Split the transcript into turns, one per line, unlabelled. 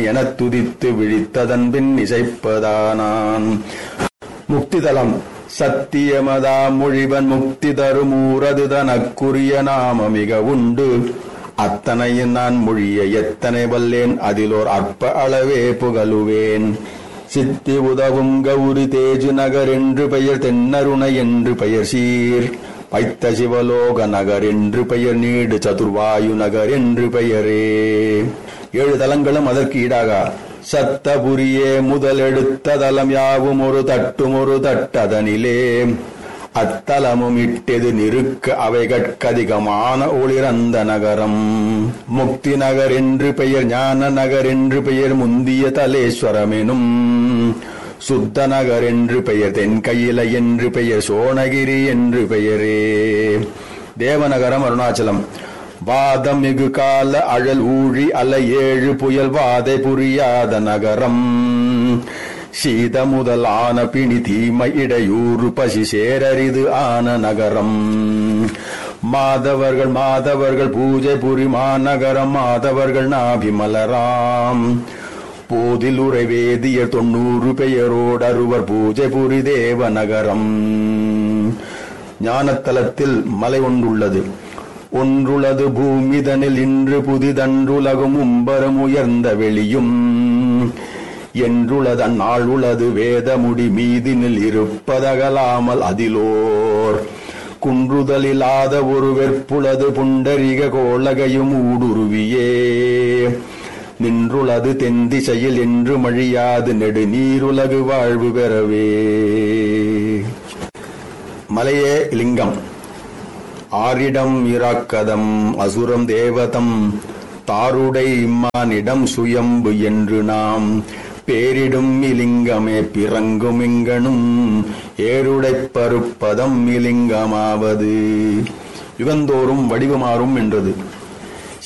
எனத் துதித்து விழித்ததன் பின் இசைப்பதானான் முக்திதலம் சத்தியமதா மொழிவன் முக்தி தருமூரது தனக்குரிய நாம மிக உண்டு அத்தனையும் நான் மொழிய எத்தனை வல்லேன் அதிலோர் அற்ப அளவே புகழுவேன் சித்தி உதவும் கௌரி தேஜு நகர் என்று பெயர் தென்னருணை என்று பெயர் சீர் வைத்த சிவலோக நகர் என்று பெயர் நீடு சதுர்வாயு நகர் என்று பெயரே ஏழு தலங்களும் அதற்கு ஈடாக சத்தபுரியே முதல் எடுத்த தலம் யாவும் ஒரு தட்டும் ஒரு தட்டதனிலே அத்தலமும் இட்டெது நிறுக்க அவைகட்கதிகமான ஒளிரந்த நகரம் முக்தி நகர் என்று பெயர் ஞான நகர் என்று பெயர் முந்திய தலேஸ்வரமெனும் சுத்த நகர் என்று பெயர் தென்கையில என்று பெயர் சோனகிரி என்று பெயரே தேவநகரம் அருணாச்சலம் வாதம் மிகு கால அழல் ஊழி அலை ஏழு புயல் வாதை புரியாத நகரம் சீத முதல் ஆன பிணி தீமை இடையூறு பசி சேரரிது ஆன நகரம் மாதவர்கள் மாதவர்கள் பூஜை புரி மாநகரம் மாதவர்கள் நாபிமலராம் போதில் உரை வேதியர் தொண்ணூறு பெயரோடு அறுவர் பூஜை புரி தேவ நகரம் ஞானத்தலத்தில் மலை ஒன்றுள்ளது ஒன்றுளது பூமிதனில் இன்று புதிதன்றுலகும் உம்பரம் உயர்ந்த வெளியும் என்றுளதன் நாள் உளது வேதமுடி மீதினில் இருப்பதகலாமல் அதிலோர் குன்றுதலில்லாத ஒரு வெற்புளது புண்டரிக கோளகையும் ஊடுருவியே நின்றுளது தென் திசையில் என்று மழியாது நெடு நீருலகு வாழ்வு பெறவே மலையே லிங்கம் ஆரிடம் இராக்கதம் அசுரம் தேவதம் தாருடை இம்மானிடம் சுயம்பு என்று நாம் பேரிடும் இலிங்கமே பிறங்கும் இங்கனும் ஏருடைப் பருப்பதம் இலிங்கமாவது யுகந்தோறும் வடிவமாறும் என்றது